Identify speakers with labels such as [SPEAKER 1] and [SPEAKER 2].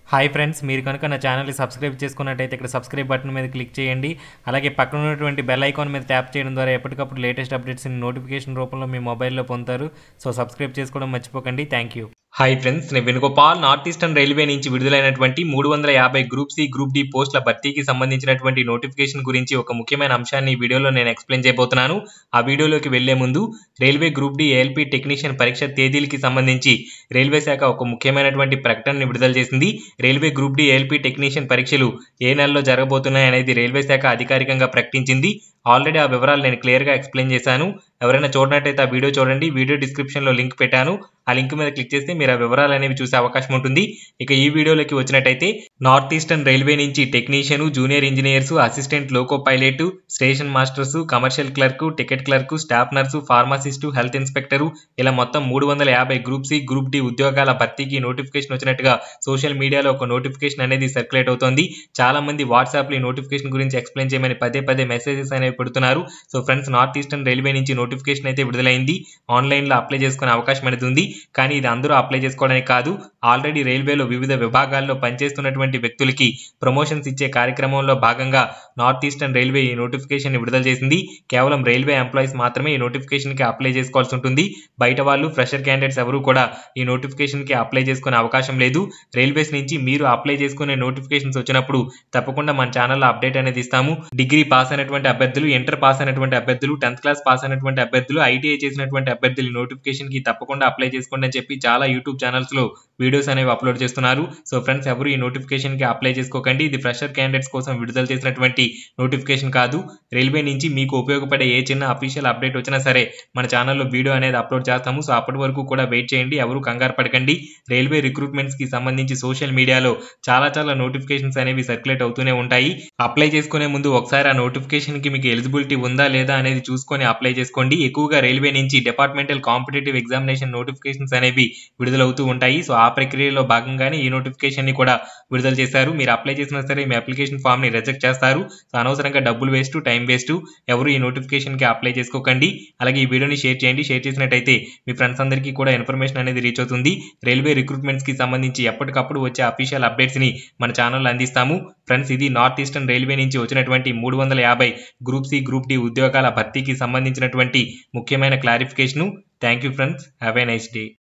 [SPEAKER 1] hi friends మీరు కనుక నా ఛానల్ని సబ్స్క్రైబ్ చేసుకున్నట్టయితే ఇక్కడ సబ్స్క్రైబ్ బటన్ మీద క్లిక్ చేయండి అలాగే పక్కన ఉన్నటువంటి బెల్ ఐకాన్ మీద ట్యాప్ చేయడం ద్వారా ఎప్పటికప్పుడు లేటెస్ట్ అప్డేట్స్ని నోటిఫికేషన్ రూపంలో మీ మొబైల్లో పొందుతారు సో సబ్స్క్రైబ్ చేసుకోవడం మర్చిపోకండి థ్యాంక్ యూ హాయ్ ఫ్రెండ్స్ నేను వేణుగోపాల్ నార్త్ ఈస్టర్న్ రైల్వే నుంచి విడుదలైనటువంటి మూడు వందల యాభై గ్రూప్ సి గ్రూప్ డి పోస్టుల భర్తీకి సంబంధించినటువంటి నోటిఫికేషన్ గురించి ఒక ముఖ్యమైన అంశాన్ని ఈ వీడియోలో నేను ఎక్స్ప్లెయిన్ చేయబోతున్నాను ఆ వీడియోలోకి వెళ్లే ముందు railway group D ALP technician పరీక్ష తేదీలకి సంబంధించి రైల్వే శాఖ ఒక ముఖ్యమైనటువంటి ప్రకటనని విడుదల చేసింది railway group D ALP technician పరీక్షలు ఏ నెలలో జరగబోతున్నాయి అనేది రైల్వే శాఖ అధికారికంగా ప్రకటించింది ఆల్రెడీ ఆ వివరాలు నేను క్లియర్గా ఎక్స్ప్లెయిన్ చేశాను ఎవరైనా చూడనట్టయితే ఆ వీడియో చూడండి వీడియో డిస్క్రిప్షన్లో లింక్ పెట్టాను ఆ లింక్ మీద క్లిక్ చేస్తే మీరు ఆ వివరాలు అనేవి చూసే అవకాశం ఉంటుంది ఇక ఈ వీడియోలోకి వచ్చినట్టయితే నార్త్ ఈస్టర్న్ రైల్వే నుంచి technician junior engineers assistant loco pilot station masters commercial clerk ticket clerk staff nurse pharmacist health inspector ఇలా మొత్తం మూడు వందల యాభై గ్రూప్ సి గ్రూప్ డి ఉద్యోగాల భర్తీకి నోటిఫికేషన్ వచ్చినట్టుగా సోషల్ మీడియాలో ఒక నోటిఫికేషన్ అనేది సర్క్యులేట్ అవుతోంది చాలా మంది వాట్సాప్ లో ఈ నోటిఫికేషన్ గురించి ఎక్స్ప్లెయిన్ చేయమని పదే పదే మెసేజెస్ అనేవి పెడుతున్నారు so friends north eastern railway నుంచి నోటిఫికేషన్ అయితే విడుదలైంది ఆన్లైన్ లో అప్లై చేసుకునే అవకాశం అనేది ఉంది కానీ ఇది అందరూ అప్లై చేసుకోవడానికి కాదు ఆల్రెడీ రైల్వేలో వివిధ విభాగాల్లో పనిచేస్తున్నటువంటి వ్యక్తులకి ప్రమోషన్స్ ఇచ్చే కార్యక్రమంలో భాగంగా నార్త్ ఈస్టర్న్ రైల్వే ఈ నోటిఫికేషన్ విడుదల చేసింది కేవలం రైల్వే ఎంప్లాయీస్ మాత్రమే ఈ నోటిఫికేషన్ కి అప్లై చేసుకోవాల్సి ఉంటుంది బయట వాళ్ళు ఫ్రెషర్ క్యాండిడేట్స్ ఎవరు కూడా ఈ నోటిఫికేషన్ కి అప్లై చేసుకునే అవకాశం లేదు రైల్వేస్ నుంచి మీరు అప్లై చేసుకునే నోటిఫికేషన్స్ వచ్చినప్పుడు తప్పకుండా మన ఛానల్లో అప్డేట్ అనేది ఇస్తాము డిగ్రీ పాస్ అయినటువంటి అభ్యర్థులు ఇంటర్ పాస్ అయినటువంటి అభ్యర్థులు టెన్త్ క్లాస్ పాస్ అయినటువంటి అభ్యర్థులు ఐటీఐ చేసినటువంటి అభ్యర్థులు నోటిఫికేషన్ కి తప్పకుండా అప్లై చేసుకోండి అని చెప్పి చాలా యూట్యూబ్ ఛానల్స్ లో వీడియోస్ అనేవి అప్లోడ్ చేస్తున్నారు సో ఫ్రెండ్స్ ఎవరు ఈ నోటిఫికేషన్ కి అప్లై చేసుకోకండి ఇది ఫ్రెషర్ క్యాండిడేట్స్ కోసం విడుదల చేసినటువంటి నోటిఫికేషన్ కాదు రైల్వే నుంచి మీకు ఉపయోగపడే ఏ చిన్న అఫీషియల్ అప్డేట్ వచ్చినా సరే మన ఛానల్లో వీడియో అనేది అప్లోడ్ చేస్తాము సో అప్పటి వరకు కూడా వెయిట్ చేయండి ఎవరు కంగారు పడకండి రైల్వే రిక్రూట్మెంట్స్ కి సంబంధించి సోషల్ మీడియాలో చాలా చాలా నోటిఫికేషన్స్ అనేవి సర్క్యులేట్ అవుతూనే ఉంటాయి అప్లై చేసుకునే ముందు ఒకసారి ఆ నోటిఫికేషన్ కి మీకు ఎలిజిబిలిటీ ఉందా లేదా అనేది చూసుకొని అప్లై చేసుకోండి ఎక్కువగా రైల్వే నుంచి డిపార్ట్మెంటల్ కాంపిటేటివ్ ఎగ్జామినేషన్ నోటిఫికేషన్స్ అనేవి విడుదలవుతూ ఉంటాయి సో ఆ ప్రక్రియలో భాగంగానే ఈ నోటిఫికేషన్ ని కూడా విడుదల చేశారు మీరు అప్లై చేసినా సరే మీ అప్లికేషన్ ఫామ్ ని రిజెక్ట్ చేస్తారు సో అనవసరంగా డబ్బులు వేస్ట్ టైం వేస్ట్ ఎవరు ఈ నోటిఫికేషన్ కి అప్లై చేసుకోకండి అలాగే ఈ వీడియోని షేర్ చేయండి షేర్ చేసినట్టయితే మీ ఫ్రెండ్స్ అందరికీ కూడా ఇన్ఫర్మేషన్ అనేది రీచ్ అవుతుంది రైల్వే రిక్రూట్మెంట్స్ కి సంబంధించి ఎప్పటికప్పుడు వచ్చే అఫీషియల్ అప్డేట్స్ ని మన ఛానల్లో అందిస్తాము ఫ్రెండ్స్ ఇది నార్త్ ఈస్టర్న్ రైల్వే నుంచి వచ్చినటువంటి మూడు వందల యాభై గ్రూప్ సి గ్రూప్ డి ఉద్యోగాల భర్తీకి సంబంధించినటువంటి ముఖ్యమైన clarification thank you friends have a nice day